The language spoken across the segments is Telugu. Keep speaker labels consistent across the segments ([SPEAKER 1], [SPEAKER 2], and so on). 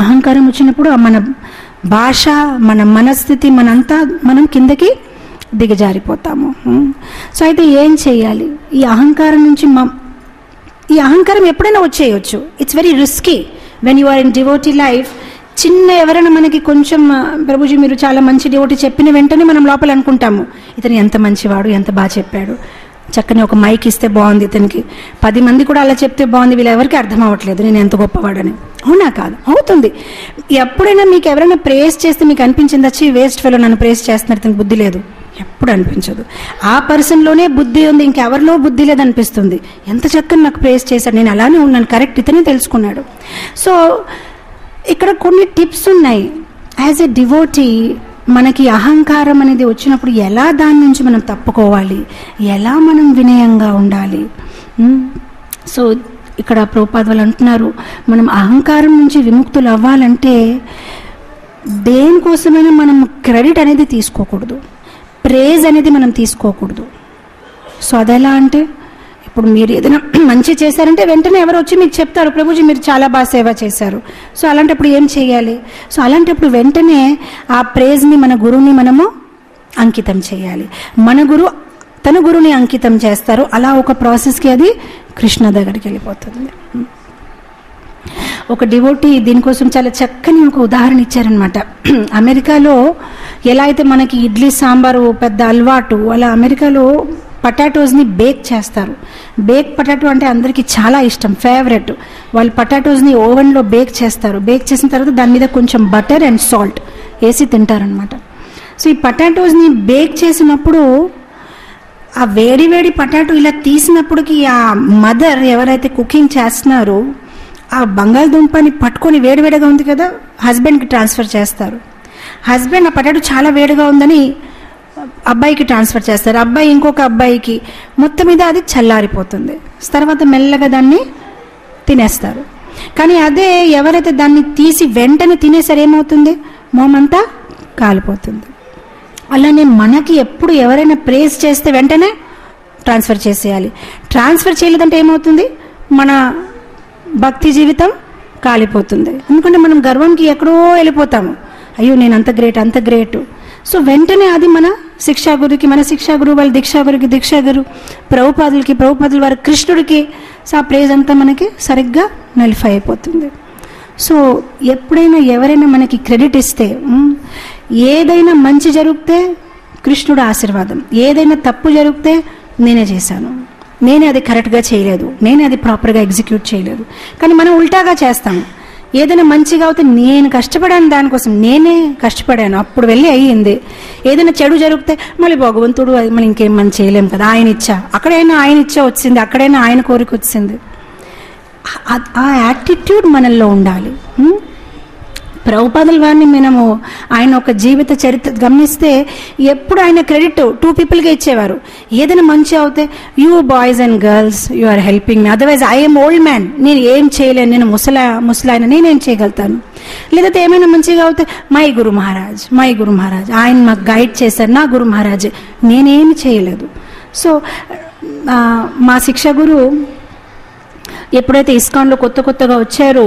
[SPEAKER 1] అహంకారం వచ్చినప్పుడు ఆ మన భాష మన మనస్థితి మనంతా మనం కిందకి దిగజారిపోతాము ఉం. సో అయితే ఏం చేయాలి ఈ అహంకారం నుంచి మ ఈ అహంకారం ఎప్పుడైనా వచ్చేయచ్చు it's very risky when you are in devotee life చిన్న ఎవరైనా మనకి కొంచెం ఆ, ప్రభుజీ మీరు చాలా మంచి డివోటీ చెప్పిన వెంటనే మనం లోపల అనుకుంటాము ఇతను ఎంత మంచివాడు ఎంత బాగా చెప్పాడు చక్కని ఒక మైక్ ఇస్తే బాగుంది ఇతనికి పది మంది కూడా అలా చెప్తే బాగుంది వీళ్ళు ఎవరికి అర్థం అవ్వట్లేదు నేను ఎంత గొప్పవాడని అవునా కాదు అవుతుంది ఎప్పుడైనా మీకు ఎవరైనా ప్రేస్ చేస్తే మీకు అనిపించింది వచ్చి వేస్ట్ ఫెలో నన్ను ప్రేస్ చేస్తున్నారు ఇతనికి బుద్ధి లేదు ఎప్పుడు అనిపించదు ఆ పర్సన్లోనే బుద్ధి ఉంది ఇంకెవరిలో బుద్ధి లేదనిపిస్తుంది ఎంత చక్కని నాకు ప్రేస్ చేశాడు నేను అలానే ఉన్నాను కరెక్ట్ ఇతనే తెలుసుకున్నాడు సో ఇక్కడ కొన్ని టిప్స్ ఉన్నాయి యాజ్ ఎ డివోటీ మనకి అహంకారం అనేది వచ్చినప్పుడు ఎలా దాని నుంచి మనం తప్పుకోవాలి ఎలా మనం వినయంగా ఉండాలి ఉమ్, సో ఇక్కడ ప్రభుపాద వాళ్ళు అంటున్నారు మనం అహంకారం నుంచి విముక్తులు అవ్వాలంటే దేనికోసమైనా మనం క్రెడిట్ అనేది తీసుకోకూడదు ప్రేజ్ అనేది మనం తీసుకోకూడదు సో అదెలా అంటే ఇప్పుడు మీరు ఏదైనా మంచి చేశారంటే వెంటనే ఎవరు వచ్చి మీకు చెప్తారు ప్రభుజీ మీరు చాలా బాగా సేవ చేశారు సో అలాంటప్పుడు ఏం చేయాలి సో అలాంటప్పుడు వెంటనే ఆ ప్రేజ్ని మన గురువుని మనము అంకితం చేయాలి మన గురు తన గురుని అంకితం చేస్తారు అలా ఒక ప్రాసెస్కి అది కృష్ణ దగ్గరికి వెళ్ళిపోతుంది ఒక డివోటీ దీనికోసం చాలా చక్కని ఒక ఉదాహరణ ఇచ్చారనమాట అమెరికాలో ఎలా అయితే మనకి ఇడ్లీ సాంబారు పెద్ద అలవాటు అలా అమెరికాలో పటాటోస్ని బేక్ చేస్తారు బేక్ పటాటో అంటే అందరికీ చాలా ఇష్టం ఫేవరెట్ వాళ్ళు పటాటోస్ని ఓవెన్లో బేక్ చేస్తారు బేక్ చేసిన తర్వాత దాని మీద కొంచెం బటర్ అండ్ సాల్ట్ వేసి తింటారనమాట సో ఈ పటాటోస్ని బేక్ చేసినప్పుడు ఆ వేడి వేడి పటాటో ఇలా తీసినప్పటికి ఆ మదర్ ఎవరైతే కుకింగ్ చేస్తున్నారో ఆ బంగాళదుంపని పట్టుకొని వేడివేడిగా ఉంది కదా హస్బెండ్కి ట్రాన్స్ఫర్ చేస్తారు హస్బెండ్ ఆ పటాటో చాలా వేడిగా ఉందని అబ్బాయికి ట్రాన్స్ఫర్ చేస్తారు అబ్బాయి ఇంకొక అబ్బాయికి మొత్తం మీద అది చల్లారిపోతుంది తర్వాత మెల్లగా దాన్ని తినేస్తారు కానీ అదే ఎవరైతే దాన్ని తీసి వెంటనే తినేసరి ఏమవుతుంది మోమంతా కాలిపోతుంది అలానే మనకి ఎప్పుడు ఎవరైనా ప్రేస్ చేస్తే వెంటనే ట్రాన్స్ఫర్ చేసేయాలి ట్రాన్స్ఫర్ చేయలేదంటే ఏమవుతుంది మన భక్తి జీవితం కాలిపోతుంది ఎందుకంటే మనం గర్వంకి ఎక్కడో వెళ్ళిపోతాము అయ్యో నేను అంత గ్రేట్ అంత గ్రేట్ సో వెంటనే అది మన శిక్షా గురుకి మన శిక్షా గురువు వాళ్ళ దీక్షా గురుకి దీక్షా గురు ప్రభుపాదులకి ప్రభుపాదుల వారి కృష్ణుడికి సో ఆ ప్రేజ్ అంతా మనకి సరిగ్గా నలిఫై అయిపోతుంది సో ఎప్పుడైనా ఎవరైనా మనకి క్రెడిట్ ఇస్తే మ్, ఏదైనా మంచి జరిగితే కృష్ణుడు ఆశీర్వాదం ఏదైనా తప్పు జరిగితే నేనే చేశాను నేనే అది కరెక్ట్గా చేయలేదు నేనే అది ప్రాపర్గా ఎగ్జిక్యూట్ చేయలేదు కానీ మనం ఉల్టాగా చేస్తాము ఏదైనా మంచిగా అవుతే నేను కష్టపడాను దానికోసం నేనే కష్టపడాను అప్పుడు వెళ్ళి అయ్యింది ఏదైనా చెడు జరిగితే మళ్ళీ భగవంతుడు అది మనం ఇంకేం మనం చేయలేం కదా ఆయన ఇచ్చా అక్కడైనా ఆయన ఇచ్చా వచ్చింది అక్కడైనా ఆయన కోరిక వచ్చింది ఆ- ఆ యాటిట్యూడ్ మనల్లో ఉండాలి ఉం? ప్రభుపాదుల వారిని మనము ఆయన ఒక జీవిత చరిత్ర గమనిస్తే ఎప్పుడు ఆయన క్రెడిట్ టూ పీపుల్గా ఇచ్చేవారు ఏదైనా మంచి అవుతే you boys and girls you are helping me otherwise I'm old man నేను ఏం చేయలేను నేను ముసలా ముసలాయన నేనేం చేయగలుగుతాను లేదంటే ఏమైనా మంచిగా అవుతే మై గురు మహారాజ్ మై గురు మహారాజ్ ఆయన మాకు గైడ్ చేశారు నా గురు మహారాజ్ నేనేమి చేయలేదు సో ఆ, మా శిక్ష గురు ఎప్పుడైతే ఇస్కాన్లో కొత్త కొత్తగా వచ్చారో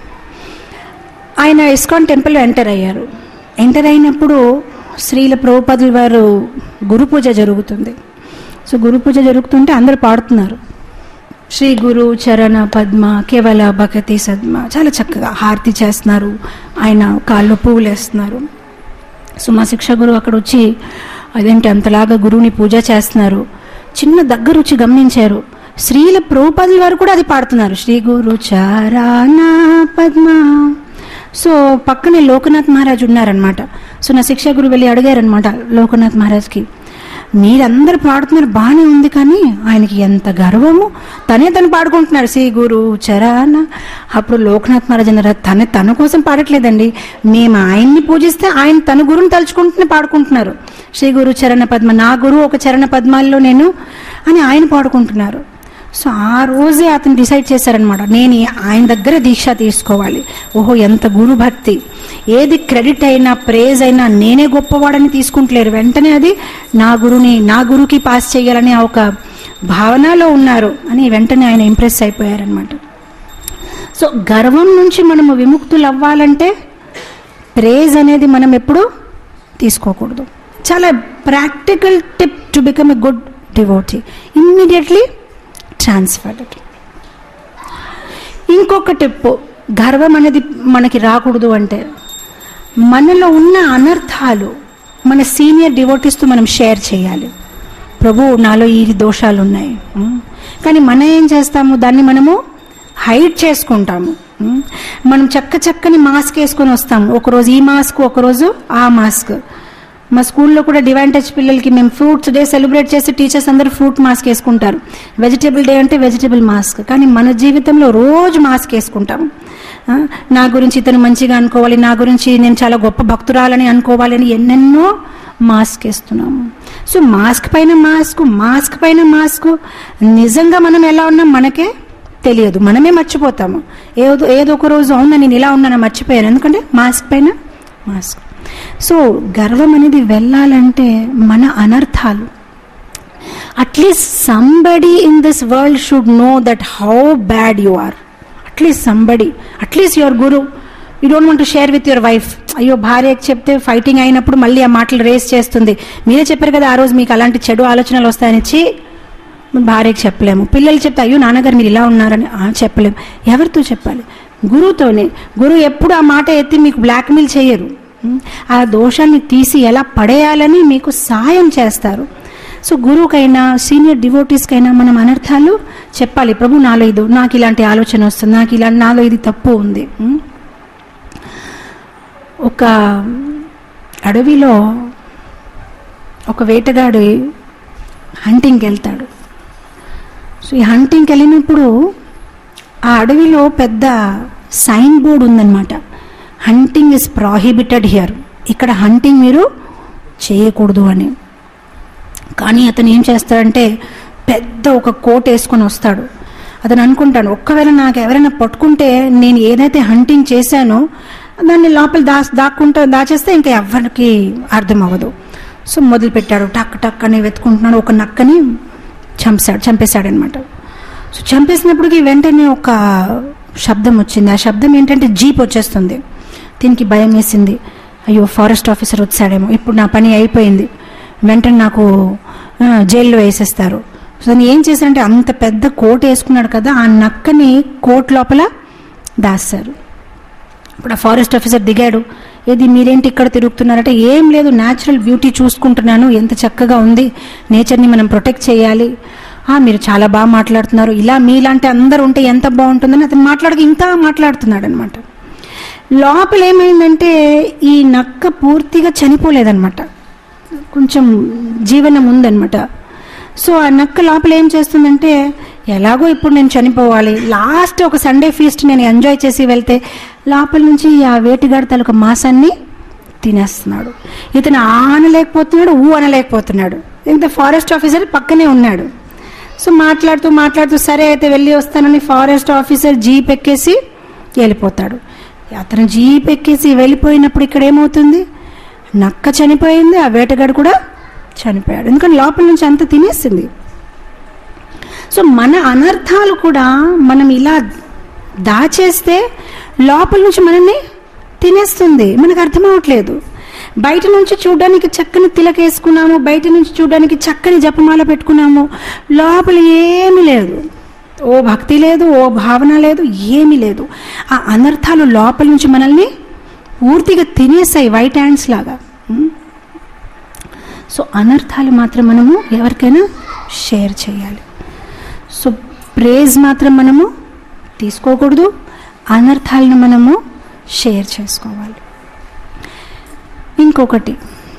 [SPEAKER 1] ఆయన ఇస్కాన్ టెంపుల్లో ఎంటర్ అయ్యారు ఎంటర్ అయినప్పుడు శ్రీల ప్రభుపదుల వారు గురు పూజ జరుగుతుంది సో గురు పూజ జరుగుతుంటే అందరూ పాడుతున్నారు శ్రీ గురు చరణ పద్మ కేవల భగతి సద్మ చాలా చక్కగా హారతి చేస్తున్నారు ఆయన కాళ్ళు పువ్వులు వేస్తున్నారు సో మా శిక్ష గురువు అక్కడ వచ్చి అదేంటి అంతలాగా గురువుని పూజ చేస్తున్నారు చిన్న దగ్గర వచ్చి గమనించారు శ్రీల ప్రభుపదుల వారు కూడా అది పాడుతున్నారు శ్రీ గురు చారాణ పద్మ సో పక్కనే లోకనాథ్ మహారాజ్ ఉన్నారనమాట సో నా శిక్షా గురువు వెళ్ళి అడిగారనమాట లోకనాథ్ మహారాజ్కి మీరందరూ పాడుతున్నారు బాగానే ఉంది కానీ ఆయనకి ఎంత గర్వము తనే తను పాడుకుంటున్నారు శ్రీ గురు చరాన అప్పుడు లోకనాథ్ మహారాజ్ అన్నారు తనే తన కోసం పాడట్లేదండి మేము ఆయన్ని పూజిస్తే ఆయన తన గురుని తలుచుకుంటూనే పాడుకుంటున్నారు శ్రీ గురు చరణ పద్మ నా గురువు ఒక చరణ పద్మాల్లో నేను అని ఆయన పాడుకుంటున్నారు సో ఆ రోజే అతను డిసైడ్ చేశారనమాట నేను ఈ- ఆయన దగ్గర దీక్ష తీసుకోవాలి ఓహో ఎంత గురు భక్తి ఏది క్రెడిట్ అయినా ప్రేజ్ అయినా నేనే గొప్పవాడని తీసుకుంటలేరు వెంటనే అది నా గురుని నా గురుకి పాస్ చేయాలనే ఒక భావనలో ఉన్నారు అని వెంటనే ఆయన ఇంప్రెస్ అయిపోయారనమాట సో సో గర్వం నుంచి మనము విముక్తులు అవ్వాలంటే ప్రేజ్ అనేది మనం ఎప్పుడు తీసుకోకూడదు చాలా practical tip to become a good devotee immediately transfer it ఇంకొక టిప్ గర్వం అనేది మనకి రాకూడదు అంటే మనలో ఉన్న అనర్థాలు మన సీనియర్ డివోటీస్తో మనం షేర్ చేయాలి ప్రభు నాలో ఈ దోషాలు ఉన్నాయి ఉం? కానీ మనం ఏం చేస్తాము దాన్ని మనము హైడ్ చేసుకుంటాము ఉం? మనం చక్క చక్కని మాస్క్ వేసుకొని వస్తాము ఒకరోజు ఈ మాస్క్ ఒకరోజు ఆ మాస్క్ మా స్కూల్లో కూడా డివైన్ టచ్ పిల్లలకి మేము ఫ్రూట్స్ డే సెలబ్రేట్ చేసి టీచర్స్ అందరూ ఫ్రూట్ మాస్క్ వేసుకుంటారు వెజిటేబుల్ డే అంటే వెజిటేబుల్ మాస్క్ కానీ మన జీవితంలో రోజు మాస్క్ వేసుకుంటాం ఆ, నా గురించి ఇతను మంచిగా అనుకోవాలి నా గురించి నేను చాలా గొప్ప భక్తురాలని అనుకోవాలని ఎన్నెన్నో మాస్క్ వేస్తున్నాము సో మాస్క్ పైన మాస్క్ మాస్క్ పైన మాస్క్ నిజంగా మనం ఎలా ఉన్నాం మనకే తెలియదు మనమే మర్చిపోతాము ఏదో ఏదో ఒక రోజు అవునా నేను ఇలా ఉన్నాను మర్చిపోయాను ఎందుకంటే మాస్క్ పైన మాస్క్ సో గర్వం అనేది వెళ్ళాలంటే మన అనర్థాలు at least somebody in this world should know that how bad you are at least somebody at least your guru you don't want to share with your wife అయ్యో భార్యకి చెప్తే ఫైటింగ్ అయినప్పుడు మళ్ళీ ఆ మాటలు రేస్ చేస్తుంది మీరే చెప్పారు కదా ఆ రోజు మీకు అలాంటి చెడు ఆలోచనలు వస్తాయని ఇచ్చి భార్యకి చెప్పలేము పిల్లలు చెప్తే అయ్యో నాన్నగారు మీరు ఇలా ఉన్నారని "ఆ, చెప్పలేము ఎవరితో చెప్పాలి గురువుతోనే గురువు ఎప్పుడు ఆ మాట ఎత్తి మీకు బ్లాక్మెయిల్ చేయరు ఉం? ఆ దోషాన్ని తీసి ఎలా పడేయాలని మీకు సాయం చేస్తారు సో గురువుకైనా సీనియర్ డివోటీస్కైనా మనం అనర్థాలు చెప్పాలి ప్రభు నాలో ఇది నాకు ఇలాంటి ఆలోచన వస్తుంది నాకు ఇలా నాలో ఇది తప్పు ఉంది ఉం? ఒక అడవిలో ఒక వేటగాడు హంటింగ్కి వెళ్తాడు సో ఈ హంటింగ్కి వెళ్ళినప్పుడు ఆ అడవిలో పెద్ద సైన్ బోర్డు ఉందన్నమాట హంటింగ్ ఇస్ ప్రాహిబిటెడ్ హియర్ ఇక్కడ హంటింగ్ మీరు చేయకూడదు అని కానీ అతను ఏం చేస్తాడంటే పెద్ద ఒక కోట్ వేసుకొని వస్తాడు అతను అనుకుంటాడు ఒక్కవేళ నాకు ఎవరైనా పట్టుకుంటే నేను ఏదైతే హంటింగ్ చేశానో దాన్ని లోపల దా దాక్కుంటా దాచేస్తే ఇంకా ఎవరికి అర్థం అవ్వదు సో మొదలు పెట్టాడు టక్ టక్ అని వెతుకుంటున్నాడు ఒక నక్కని చంపాడు చంపేశాడనమాట సో చంపేసినప్పటికి వెంటనే ఒక శబ్దం వచ్చింది ఆ శబ్దం ఏంటంటే జీప్ వచ్చేస్తుంది దీనికి భయం వేసింది అయ్యో ఫారెస్ట్ ఆఫీసర్ వచ్చాడేమో ఇప్పుడు నా పని అయిపోయింది వెంటనే నాకు ఆ, జైల్లో వేసేస్తారు సో నేను ఏం చేశానంటే అంత పెద్ద కోట్ వేసుకున్నాడు కదా ఆ నక్కని కోట్ లోపల దాస్తారు ఇప్పుడు ఆ ఫారెస్ట్ ఆఫీసర్ దిగాడు ఏది మీరేంటి ఇక్కడ తిరుగుతున్నారంటే ఏం లేదు న్యాచురల్ బ్యూటీ చూసుకుంటున్నాను ఎంత చక్కగా ఉంది నేచర్ని మనం ప్రొటెక్ట్ చేయాలి "ఆ, మీరు చాలా బాగా మాట్లాడుతున్నారు ఇలా మీలాంటి అందరు ఉంటే ఎంత బాగుంటుందని అతను మాట్లాడక ఇంకా మాట్లాడుతున్నాడు అనమాట లోపల ఏమైందంటే ఈ నక్క పూర్తిగా చనిపోలేదన్నమాట కొంచెం జీవనం ఉందన్నమాట సో ఆ నక్క లోపల ఏం చేస్తుందంటే ఎలాగో ఇప్పుడు నేను చనిపోవాలి లాస్ట్ ఒక సండే ఫీస్ట్ నేను ఎంజాయ్ చేసి వెళ్తే లోపల నుంచి ఆ వేటిగాడి తాలూకా మాసాన్ని తినేస్తున్నాడు ఇతను ఆ అనలేకపోతున్నాడు ఊ అనలేకపోతున్నాడు ఇంత ఫారెస్ట్ ఆఫీసర్ పక్కనే ఉన్నాడు సో మాట్లాడుతూ మాట్లాడుతూ సరే అయితే వెళ్ళి వస్తానని ఫారెస్ట్ ఆఫీసర్ జీప్ ఎక్కేసి వెళ్ళిపోతాడు అతను జీప్ ఎక్కేసి వెళ్ళిపోయినప్పుడు ఇక్కడ ఏమవుతుంది నక్క చనిపోయింది ఆ వేటగాడు కూడా చనిపోయాడు ఎందుకంటే లోపల నుంచి అంత తినేసింది సో మన అనర్థాలు కూడా మనం ఇలా దాచేస్తే లోపల నుంచి మనల్ని తినేస్తుంది మనకు అర్థం అవ్వట్లేదు బయట నుంచి చూడడానికి చక్కని తిలకేసుకున్నాము బయట నుంచి చూడడానికి చక్కని జపమాల పెట్టుకున్నాము లోపల ఏమీ లేదు ఓ భక్తి లేదు ఓ భావన లేదు ఏమీ లేదు ఆ అనర్థాలు లోపల నుంచి మనల్ని పూర్తిగా తినేసాయి వైట్ హ్యాండ్స్ లాగా ఉం? సో అనర్థాలు మాత్రం మనము ఎవరికైనా షేర్ చేయాలి సో ప్రేజ్ మాత్రం మనము తీసుకోకూడదు అనర్థాలను మనము షేర్ చేసుకోవాలి ఇంకొకటి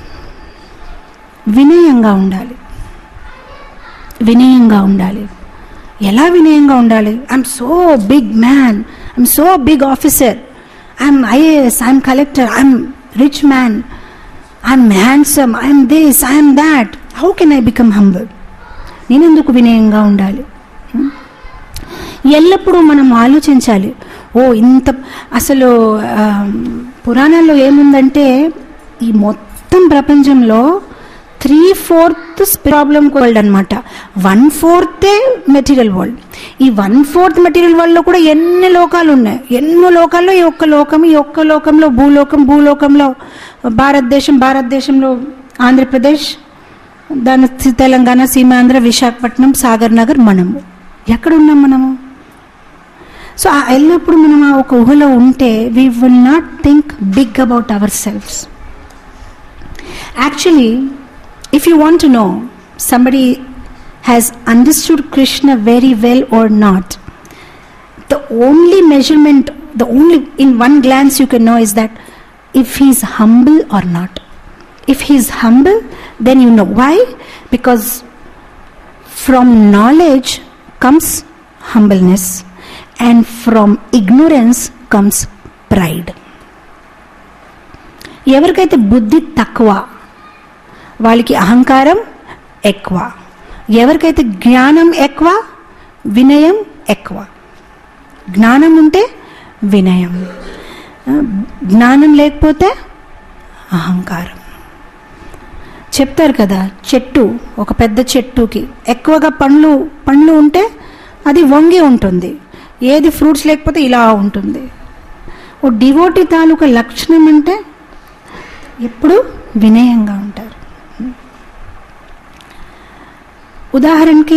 [SPEAKER 1] వినయంగా ఉండాలి వినయంగా ఉండాలి ఎలా వినయంగా ఉండాలి I'm so big man I'm so big officer I'm IAS I'm collector I'm rich man I'm handsome I'm this I'm that how can I become humble నేనెందుకు వినయంగా ఉండాలి ఎల్లప్పుడూ మనం ఆలోచించాలి ఓ ఇంత అసలు ఆ, పురాణాల్లో ఏముందంటే ఈ మొత్తం ప్రపంచంలో త్రీ ఫోర్త్ ప్రాబ్లమ్ వరల్డ్ అనమాట వన్ ఫోర్తే మెటీరియల్ వరల్డ్ ఈ వన్ ఫోర్త్ మెటీరియల్ వరల్డ్లో కూడా ఎన్ని లోకాలు ఉన్నాయి ఎన్నో లోకాల్లో ఈ ఒక్క లోకం ఈ ఒక్క లోకంలో భూలోకం భూలోకంలో భారతదేశం భారతదేశంలో ఆంధ్రప్రదేశ్ దాని తెలంగాణ సీమాంధ్ర విశాఖపట్నం సాగర్ నగర్ మనము ఎక్కడ ఉన్నాం మనము సో ఆ ఎల్లప్పుడు మనం ఆ ఒక ఊహలో ఉంటే we will not think big about our selfs actually if you want to know somebody has understood Krishna very well are not the only measurement, the only in one glance you can know is that if he is humble or not. If he is humble, then you know. Why? Because from knowledge comes humbleness, and from ignorance comes pride. ఎవరికైతే బుద్ధి తక్కువ వాళ్ళకి అహంకారం ఎక్కువ ఎవరికైతే జ్ఞానం ఎక్కువ వినయం ఎక్కువ జ్ఞానం ఉంటే వినయం జ్ఞానం లేకపోతే అహంకారం చెప్తారు కదా చెట్టు ఒక పెద్ద చెట్టుకి ఎక్కువగా పండ్లు పండ్లు ఉంటే అది వంగి ఉంటుంది ఏది ఫ్రూట్స్ లేకపోతే ఇలా ఉంటుంది ఓ డివోటి తాలూకా లక్షణం అంటే ఎప్పుడు వినయంగా ఉంటారు ఉదాహరణకి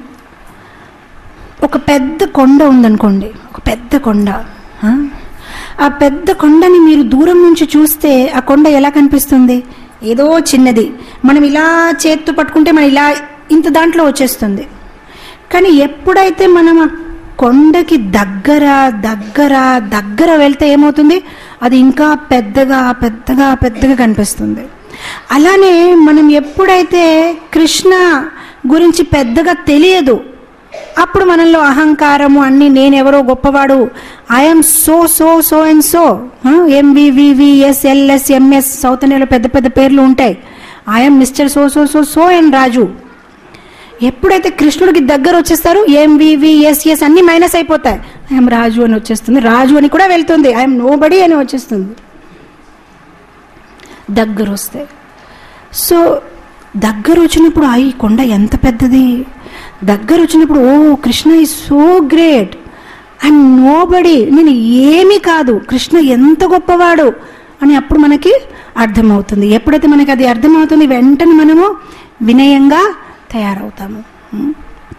[SPEAKER 1] ఒక పెద్ద కొండ ఉందనుకోండి ఒక పెద్ద కొండ ఆ? ఆ పెద్ద కొండని మీరు దూరం నుంచి చూస్తే ఆ కొండ ఎలా కనిపిస్తుంది ఏదో చిన్నది మనం ఇలా చేత్తో పట్టుకుంటే మనం ఇలా ఇంత దాంట్లో వచ్చేస్తుంది కానీ ఎప్పుడైతే మనం ఆ కొండకి దగ్గర దగ్గర దగ్గర వెళ్తే ఏమవుతుంది అది ఇంకా పెద్దగా పెద్దగా పెద్దగా కనిపిస్తుంది అలానే మనం ఎప్పుడైతే కృష్ణ గురించి పెద్దగా తెలియదు అప్పుడు మనలో అహంకారము అన్ని నేనెవరో గొప్పవాడు I'm so so so and so M V V V S L S M S south ఇండియాలో పెద్ద పెద్ద పేర్లు ఉంటాయి I'm mister so so so so and Raju ఎప్పుడైతే కృష్ణుడికి దగ్గర వచ్చేస్తారు ఎంవివిఎస్ఎస్ అన్ని మైనస్ అయిపోతాయి ఐఎమ్ రాజు అని వచ్చేస్తుంది రాజు అని కూడా వెళ్తుంది ఐఎమ్ నో బడీ అని వచ్చేస్తుంది దగ్గర వస్తే సో దగ్గర వచ్చినప్పుడు ఆ ఈ కొండ ఎంత పెద్దది దగ్గర వచ్చినప్పుడు oh Krishna is so great and nobody నేను ఏమీ కాదు కృష్ణ ఎంత గొప్పవాడు అని అప్పుడు మనకి అర్థమవుతుంది ఎప్పుడైతే మనకి అది అర్థమవుతుంది వెంటనే మనము వినయంగా తయారవుతాము ఉం?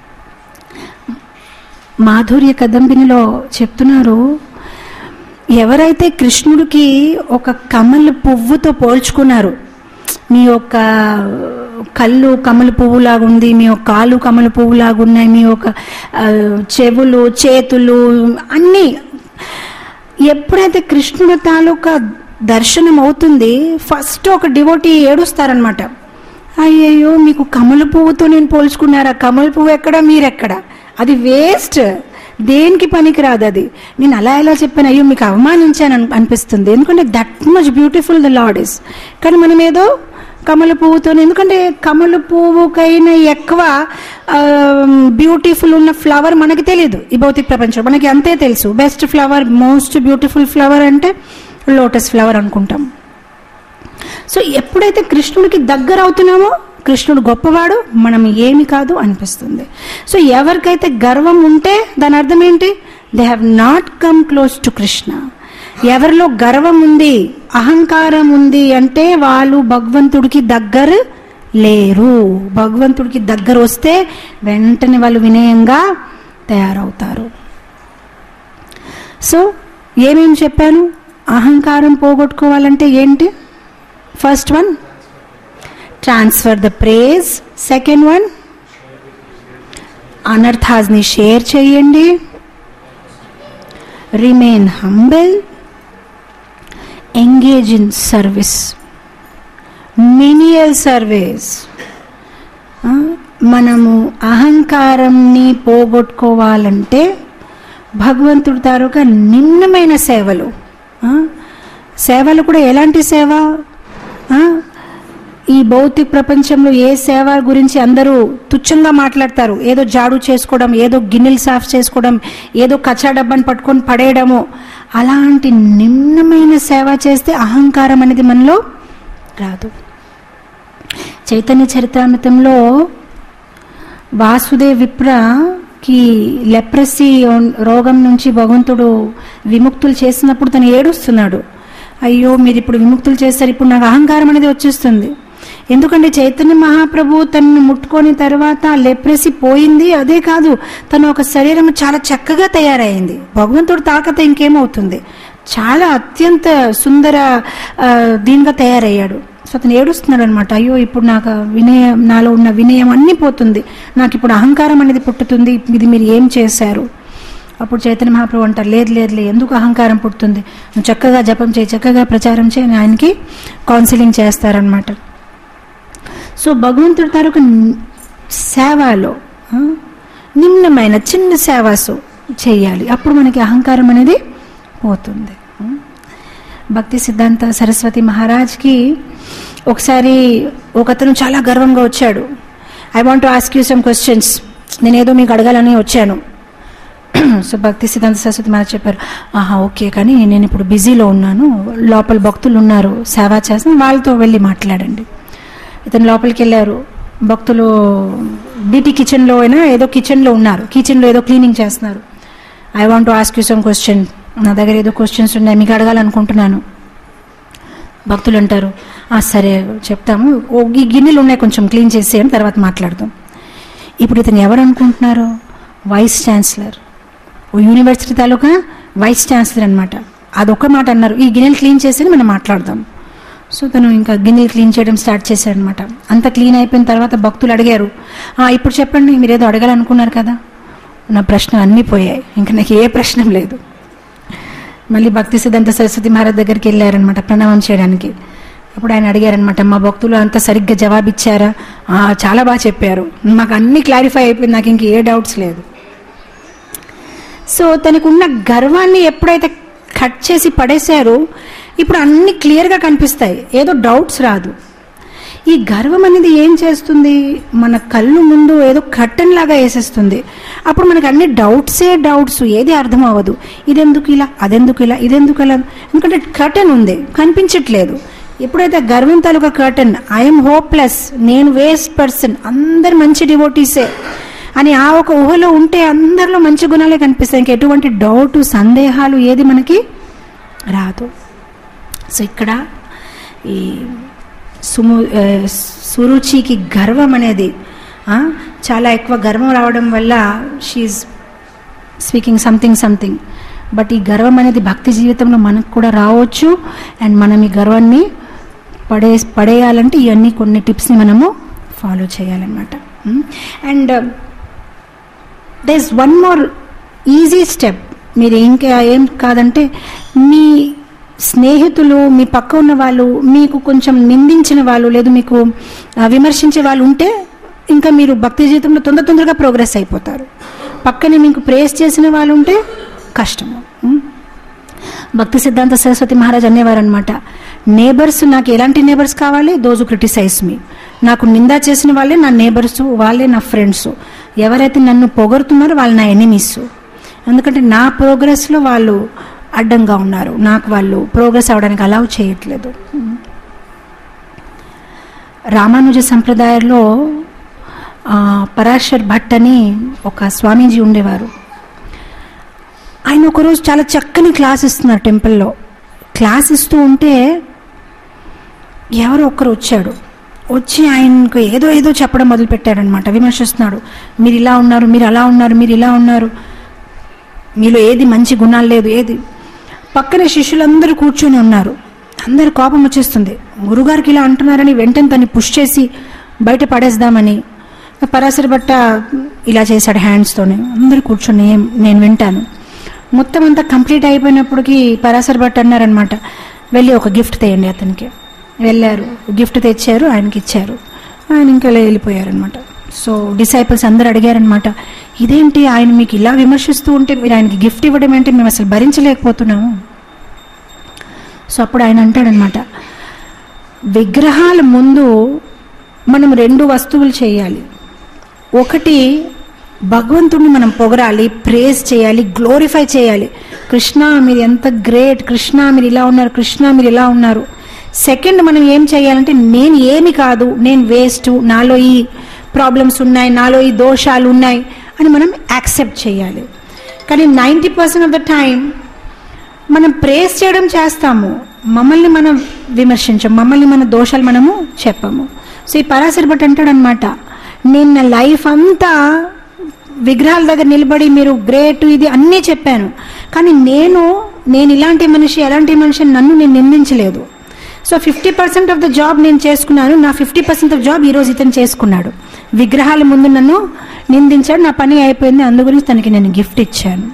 [SPEAKER 1] మాధుర్య కదంబినిలో చెప్తున్నారు ఎవరైతే కృష్ణుడికి ఒక కమల పువ్వుతో పోల్చుకున్నారు మీ యొక్క కళ్ళు కమల పువ్వులాగా ఉంది మీ యొక్క కాళ్ళు కమల పువ్వులాగా ఉన్నాయి మీ యొక్క ఆ, చెవులు చేతులు అన్నీ ఎప్పుడైతే కృష్ణుడి తాలూకా దర్శనం అవుతుంది ఫస్ట్ ఒక డివోటీ ఏడుస్తారనమాట అయ్యయ్యో మీకు కమల పువ్వుతో నేను పోల్చుకున్నారా కమల పువ్వు ఎక్కడ మీరెక్కడ అది వేస్ట్ దేనికి పనికిరాదు అది నేను అలా ఎలా చెప్పాను అయ్యో మీకు అవమానించాను అని అనిపిస్తుంది ఎందుకంటే that much beautiful the lord is కానీ మనం ఏదో కమల పువ్వుతో ఎందుకంటే కమల పువ్వుకైనా ఎక్కువ బ్యూటిఫుల్ ఉన్న ఫ్లవర్ మనకి తెలియదు ఈ భౌతిక ప్రపంచం మనకి అంతే తెలుసు best flower most beautiful flower అంటే లోటస్ ఫ్లవర్ అనుకుంటాం సో ఎప్పుడైతే కృష్ణుడికి దగ్గర అవుతున్నామో కృష్ణుడు గొప్పవాడు మనం ఏమి కాదు అనిపిస్తుంది సో ఎవరికైతే గర్వం ఉంటే దాని అర్థం ఏంటి they have not come close to Krishna ఎవరిలో గర్వం ఉంది అహంకారం ఉంది అంటే వాళ్ళు భగవంతుడికి దగ్గర లేరు భగవంతుడికి దగ్గర వస్తే వెంటనే వాళ్ళు వినయంగా తయారవుతారు సో ఏమేమి చెప్పాను అహంకారం పోగొట్టుకోవాలంటే ఏంటి first one transfer the praise second one అనర్థాస్ని షేర్ చేయండి remain humble engage in service menial service మనము అహంకారంని పోగొట్టుకోవాలంటే భగవంతుడి తాలూకా నిన్నమైన సేవలు ఆ, సేవలు కూడా ఎలాంటి సేవ ఆ, ఈ భౌతిక ప్రపంచంలో ఏ సేవ గురించి అందరూ తుచ్చంగా మాట్లాడతారు ఏదో జాడు చేసుకోవడం ఏదో గిన్నెలు సాఫ్ చేసుకోవడం ఏదో కచ్చా డబ్బాని పట్టుకొని పడేయడము అలాంటి నిమ్నమైన సేవ చేస్తే అహంకారం అనేది మనలో రాదు చైతన్య చరితామృతంలో వాసుదేవ్ విప్రకి కి లెప్రసీ రోగం నుంచి భగవంతుడు విముక్తులు చేసినప్పుడు తను ఏడుస్తున్నాడు అయ్యో మీరు ఇప్పుడు విముక్తులు చేస్తారు ఇప్పుడు నాకు అహంకారం అనేది వచ్చేస్తుంది ఎందుకంటే చైతన్య మహాప్రభు తనను ముట్టుకొని తర్వాత లెప్రసీ పోయింది అదే కాదు తన ఒక శరీరం చాలా చక్కగా తయారైంది భగవంతుడు తాకత ఇంకేమవుతుంది చాలా అత్యంత సుందర ఆ, దీనిగా తయారయ్యాడు సో అతను ఏడుస్తున్నాడు అనమాట అయ్యో ఇప్పుడు నాకు వినయం నాలో ఉన్న వినయం అన్నీ పోతుంది నాకు ఇప్పుడు అహంకారం అనేది పుట్టుతుంది ఇది మీరు ఏం చేశారు అప్పుడు చైతన్య మహాప్రభు అంటారు లేదు లేదులే ఎందుకు అహంకారం పుడుతుంది నువ్వు చక్కగా జపం చేయి చక్కగా ప్రచారం చేయి అని ఆయనకి కౌన్సిలింగ్ చేస్తారనమాట సో భగవంతుడి తాలూకు సేవలో ఆ, నిమ్నమైన చిన్న సేవాసు చేయాలి అప్పుడు మనకి అహంకారం అనేది పోతుంది ఆ. భక్తి సిద్ధాంత సరస్వతి మహారాజ్కి ఒకసారి ఒకతను చాలా గర్వంగా వచ్చాడు I want to ask you some questions నేనేదో మీకు అడగాలని వచ్చాను సో భక్తి సిద్ధాంత సరస్వతి మహారాజ్ చెప్పారు ఆహా ఓకే కానీ నేను ఇప్పుడు బిజీలో ఉన్నాను లోపల భక్తులు ఉన్నారు సేవ చేస్తాను వాళ్ళతో వెళ్ళి మాట్లాడండి ఇతను లోపలికి వెళ్ళారు భక్తులు డిటి కిచెన్లో అయినా ఏదో కిచెన్లో ఉన్నారు కిచెన్లో ఏదో క్లీనింగ్ చేస్తున్నారు I want to ask you some question నా దగ్గర ఏదో క్వశ్చన్స్ ఉన్నాయి మీకు అడగాలనుకుంటున్నాను భక్తులు అంటారు "ఆ, సరే చెప్తాము ఓ ఈ గిన్నెలు ఉన్నాయి కొంచెం క్లీన్ చేసేయండి తర్వాత మాట్లాడదాం ఇప్పుడు ఇతను ఎవరు అనుకుంటున్నారు వైస్ ఛాన్సలర్ ఓ యూనివర్సిటీ తాలూకా వైస్ ఛాన్సలర్ అనమాట అదొక మాట అన్నారు ఈ గిన్నెలు క్లీన్ చేసి మనం మాట్లాడదాం సో తను ఇంకా గిన్నెలు క్లీన్ చేయడం స్టార్ట్ చేశాడనమాట అంత క్లీన్ అయిపోయిన తర్వాత భక్తులు అడిగారు "ఆ, ఇప్పుడు చెప్పండి మీరు ఏదో అడగాలనుకున్నారు కదా నా ప్రశ్న అన్నీ పోయాయి ఇంకా నాకు ఏ ప్రశ్న లేదు మళ్ళీ భక్తి సిద్ధాంత సరస్వతి మహారాజ్ దగ్గరికి వెళ్ళారనమాట ప్రణామం చేయడానికి అప్పుడు ఆయన అడిగారనమాట మా భక్తులు అంత సరిగ్గా జవాబిచ్చారా "ఆ, చాలా బాగా చెప్పారు మాకు అన్ని క్లారిఫై అయిపోయింది నాకు ఇంక ఏ డౌట్స్ లేదు సో తనకున్న గర్వాన్ని ఎప్పుడైతే కట్ చేసి పడేశారో ఇప్పుడు అన్ని క్లియర్గా కనిపిస్తాయి ఏదో డౌట్స్ రాదు ఈ గర్వం అనేది ఏం చేస్తుంది మన కళ్ళు ముందు ఏదో కట్టన్ లాగా వేసేస్తుంది అప్పుడు మనకి అన్ని డౌట్సే డౌట్స్ ఏది అర్థం అవ్వదు ఇదెందుకు ఇలా అదెందుకు ఇలా ఇదెందుకు ఇలా ఎందుకంటే కర్టన్ ఉంది కనిపించట్లేదు ఎప్పుడైతే గర్వం తాలూకా కర్టన్ ఐఎమ్ హోప్లెస్ నేను వేస్ట్ పర్సన్ అందరు మంచి డివోటీసే అని ఆ ఒక ఊహలో ఉంటే అందరిలో మంచి గుణాలే కనిపిస్తాయి ఇంక ఎటువంటి డౌట్ సందేహాలు ఏది మనకి రాదు సో ఇక్కడ ఈ సుము ఆ, సురుచికి గర్వం అనేది ఆ, చాలా ఎక్కువ గర్వం రావడం వల్ల she speaking something something but ఈ గర్వం అనేది భక్తి జీవితంలో మనకు కూడా రావచ్చు అండ్ మనం ఈ గర్వాన్ని పడే పడేయాలంటే ఇవన్నీ కొన్ని టిప్స్ని మనము ఫాలో చేయాలన్నమాట and this one more easy step మీరు ఇంకా ఏం కాదంటే మీ స్నేహితులు మీ పక్క ఉన్న వాళ్ళు మీకు కొంచెం నిందించిన వాళ్ళు లేదు మీకు ఆ, విమర్శించే వాళ్ళు ఉంటే ఇంకా మీరు భక్తి జీవితంలో తొందర తొందరగా ప్రోగ్రెస్ అయిపోతారు పక్కనే మీకు ప్రేస్ చేసిన వాళ్ళు ఉంటే కష్టము ఉం? భక్తి సిద్ధాంత సరస్వతి మహారాజ్ అనేవారు అనమాట నేబర్స్ నాకు ఎలాంటి నేబర్స్ కావాలి దోజు క్రిటిసైజ్ మీ నాకు నిందా చేసిన వాళ్ళే నా నేబర్స్ వాళ్ళే నా ఫ్రెండ్స్ ఎవరైతే నన్ను పొగడుతున్నారో వాళ్ళు నా ఎనిమీస్ ఎందుకంటే నా ప్రోగ్రెస్లో వాళ్ళు అడ్డంగా ఉన్నారు నాకు వాళ్ళు ప్రోగ్రెస్ అవడానికి అలౌ చేయట్లేదు రామానుజ సంప్రదాయంలో ఆ, పరాశర్ భట్ అని ఒక స్వామీజీ ఉండేవారు ఆయన ఒకరోజు చాలా చక్కని క్లాస్ ఇస్తున్నారు టెంపుల్లో క్లాస్ ఇస్తూ ఉంటే ఎవరో ఒక్కరు వచ్చాడు వచ్చి ఆయనకు ఏదో ఏదో చెప్పడం మొదలు పెట్టారనమాట విమర్శిస్తున్నాడు మీరు ఇలా ఉన్నారు మీరు అలా ఉన్నారు మీరు ఇలా ఉన్నారు మీలో ఏది మంచి గుణాలు లేదు ఏది పక్కన శిష్యులందరూ కూర్చొని ఉన్నారు అందరు కోపం వచ్చేస్తుంది గురుగారికి ఇలా అంటున్నారని వెంటనే తన్ని పుష్ చేసి బయట పడేద్దామని పరాశర బట్ట ఇలా చేశాడు హ్యాండ్స్తోనే అందరు కూర్చొని "ఏం, నేను వింటాను మొత్తం అంతా కంప్లీట్ అయిపోయినప్పటికి పరాశర భట్ అన్నారనమాట వెళ్ళి ఒక గిఫ్ట్ తెయండి అతనికి వెళ్ళారు గిఫ్ట్ తెచ్చారు ఆయనకి ఇచ్చారు ఆయన ఇంకా వెళ్ళిపోయారనమాట సో డిసైపుల్స్ అందరు అడిగారనమాట ఇదేంటి ఆయన మీకు ఇలా విమర్శిస్తూ ఉంటే మీరు ఆయనకి గిఫ్ట్ ఇవ్వడం ఏంటి మేము అసలు భరించలేకపోతున్నాము సో అప్పుడు ఆయన అంటాడనమాట విగ్రహాల ముందు మనం రెండు వస్తువులు చేయాలి ఒకటి భగవంతుడిని మనం పొగరాలి ప్రేజ్ చేయాలి గ్లోరిఫై చేయాలి కృష్ణ మీరు ఎంత గ్రేట్ కృష్ణ మీరు ఇలా ఉన్నారు కృష్ణ మీరు ఇలా ఉన్నారు సెకండ్ మనం ఏం చేయాలంటే నేను ఏమి కాదు నేను వేస్ట్ నాలో ఈ ప్రాబ్లమ్స్ ఉన్నాయి నాలో ఈ దోషాలు ఉన్నాయి అని మనం యాక్సెప్ట్ చేయాలి కానీ ninety percent of the time మనం ప్రేస్ చేయడం చేస్తాము మమ్మల్ని మనం విమర్శించం మమ్మల్ని మన దోషాలు మనము చెప్పము సో ఈ పరాశరి భట్ అంటాడనమాట నేను నా లైఫ్ అంతా విగ్రహాల దగ్గర నిలబడి మీరు గ్రేట్ ఇది అన్నీ చెప్పాను కానీ నేను నేను ఇలాంటి మనిషి ఎలాంటి మనిషి అని నన్ను నేను నిందించలేదు so fifty percent of the job నేను చేసుకున్నాను నా ఫిఫ్టీ పర్సెంట్ ఆఫ్ జాబ్ ఈరోజు ఇతను చేసుకున్నాడు విగ్రహాల ముందు నన్ను నిందించాడు నా పని అయిపోయింది అందు గురించి తనకి నేను గిఫ్ట్ ఇచ్చాను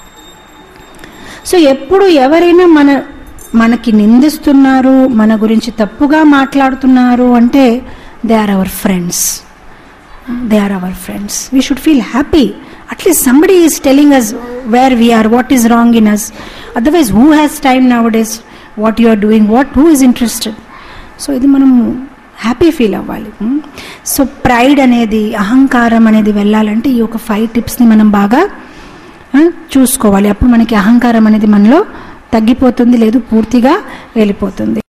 [SPEAKER 1] సో ఎప్పుడు ఎవరైనా మన మనకి నిందిస్తున్నారు మన గురించి తప్పుగా మాట్లాడుతున్నారు అంటే they are our friends they are our friends we should feel happy at least somebody is telling us where we are what is wrong in us otherwise who has time nowadays what you are doing what who is interested so ఇది మనం హ్యాపీ ఫీల్ అవ్వాలి సో ప్రైడ్ అనేది అహంకారం అనేది వెళ్ళాలంటే ఈ ఒక ఫైవ్ టిప్స్ని మనం బాగా ఆ, చూసుకోవాలి అప్పుడు మనకి అహంకారం అనేది మనలో తగ్గిపోతుంది లేదు పూర్తిగా వెళ్ళిపోతుంది